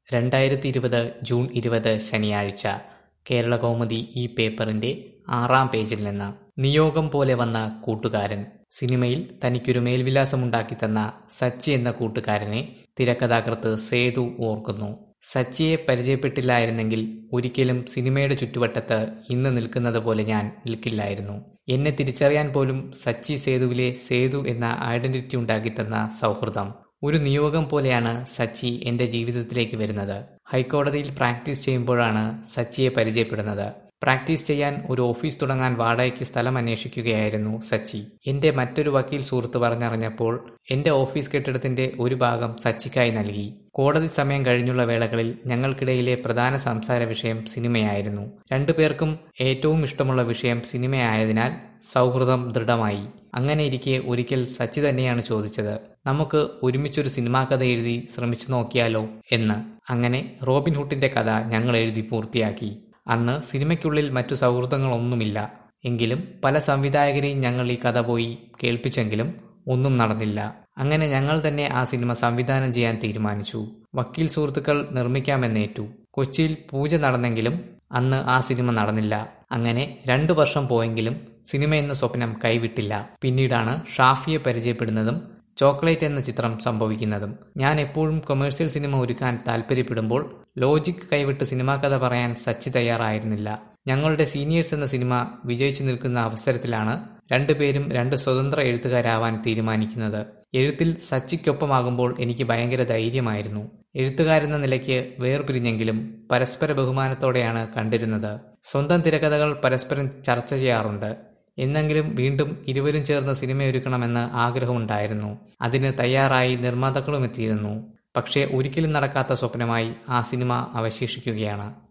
രണ്ടായിരത്തി ഇരുപത് ജൂൺ ഇരുപത് ശനിയാഴ്ച കേരളകൗമുദി ഈ പേപ്പറിന്റെ ആറാം പേജിൽ നിന്ന് നിയോഗം പോലെ വന്ന കൂട്ടുകാരൻ സിനിമയിൽ തനിക്കൊരു മേൽവിലാസമുണ്ടാക്കി തന്ന സച്ചി എന്ന കൂട്ടുകാരനെ തിരക്കഥാകൃത്ത് സേതു ഓർക്കുന്നു സച്ചിയെ പരിചയപ്പെട്ടില്ലായിരുന്നെങ്കിൽ ഒരിക്കലും സിനിമയുടെ ചുറ്റുവട്ടത്ത് ഇന്ന് നിൽക്കുന്നത് പോലെ ഞാൻ നിൽക്കില്ലായിരുന്നു എന്നെ തിരിച്ചറിയാൻ പോലും സച്ചി സേതുവിലെ സേതു എന്ന ഐഡന്റിറ്റി ഉണ്ടാക്കി തന്ന സൗഹൃദം ഒരു നിയോഗം പോലെയാണ് സച്ചി എന്റെ ജീവിതത്തിലേക്ക് വരുന്നത് ഹൈക്കോടതിയിൽ പ്രാക്ടീസ് ചെയ്യുമ്പോഴാണ് സച്ചിയെ പരിചയപ്പെടുന്നത് പ്രാക്ടീസ് ചെയ്യാൻ ഒരു ഓഫീസ് തുടങ്ങാൻ വാടകയ്ക്ക് സ്ഥലം അന്വേഷിക്കുകയായിരുന്നു സച്ചി എന്റെ മറ്റൊരു വക്കീൽ സുഹൃത്ത് പറഞ്ഞറിഞ്ഞപ്പോൾ എന്റെ ഓഫീസ് കെട്ടിടത്തിന്റെ ഒരു ഭാഗം സച്ചിക്കായി നൽകി കോടതി സമയം കഴിഞ്ഞുള്ള വേളകളിൽ ഞങ്ങൾക്കിടയിലെ പ്രധാന സംസാര വിഷയം സിനിമയായിരുന്നു രണ്ടുപേർക്കും ഏറ്റവും ഇഷ്ടമുള്ള വിഷയം സിനിമയായതിനാൽ സൗഹൃദം ദൃഢമായി അങ്ങനെ ഇരിക്കെ ഒരിക്കൽ സച്ചി തന്നെയാണ് ചോദിച്ചത് നമുക്ക് ഒരുമിച്ചൊരു സിനിമാ കഥ എഴുതി ശ്രമിച്ചു നോക്കിയാലോ എന്ന് അങ്ങനെ റോബിൻഹുഡിന്റെ കഥ ഞങ്ങൾ എഴുതി പൂർത്തിയാക്കി അന്ന് സിനിമയ്ക്കുള്ളിൽ മറ്റു സൗഹൃദങ്ങളൊന്നുമില്ല എങ്കിലും പല സംവിധായകരെയും ഞങ്ങൾ ഈ കഥ പോയി കേൾപ്പിച്ചെങ്കിലും ഒന്നും നടന്നില്ല അങ്ങനെ ഞങ്ങൾ തന്നെ ആ സിനിമ സംവിധാനം ചെയ്യാൻ തീരുമാനിച്ചു വക്കീൽ സുഹൃത്തുക്കൾ നിർമ്മിക്കാമെന്നേറ്റു കൊച്ചിയിൽ പൂജ നടന്നെങ്കിലും അന്ന് ആ സിനിമ നടന്നില്ല അങ്ങനെ രണ്ടു വർഷം പോയെങ്കിലും സിനിമ എന്ന സ്വപ്നം കൈവിട്ടില്ല പിന്നീടാണ് ഷാഫിയെ പരിചയപ്പെടുന്നതും ചോക്ലേറ്റ് എന്ന ചിത്രം സംഭവിക്കുന്നതും ഞാൻ എപ്പോഴും കൊമേഴ്സ്യൽ സിനിമ ഒരുക്കാൻ താല്പര്യപ്പെടുമ്പോൾ ലോജിക് കൈവിട്ട് സിനിമാ കഥ പറയാൻ സച്ചി തയ്യാറായിരുന്നില്ല ഞങ്ങളുടെ സീനിയേഴ്സ് എന്ന സിനിമ വിജയിച്ചു നിൽക്കുന്ന അവസരത്തിലാണ് രണ്ടുപേരും രണ്ട് സ്വതന്ത്ര എഴുത്തുകാരാവാൻ തീരുമാനിക്കുന്നത് എഴുത്തിൽ സച്ചിക്കൊപ്പമാകുമ്പോൾ എനിക്ക് ഭയങ്കര ധൈര്യമായിരുന്നു എഴുത്തുകാരെന്ന നിലയ്ക്ക് വേർപിരിഞ്ഞെങ്കിലും പരസ്പര ബഹുമാനത്തോടെയാണ് കണ്ടിരുന്നത് സ്വന്തം തിരക്കഥകൾ പരസ്പരം ചർച്ച ചെയ്യാറുണ്ട് എന്നെങ്കിലും വീണ്ടും ഇരുവരും ചേർന്ന് സിനിമയൊരുക്കണമെന്ന് ആഗ്രഹമുണ്ടായിരുന്നു അതിന് തയ്യാറായി നിർമ്മാതാക്കളും എത്തിയിരുന്നു പക്ഷേ ഒരിക്കലും നടക്കാത്ത സ്വപ്നമായി ആ സിനിമ അവശേഷിക്കുകയാണ്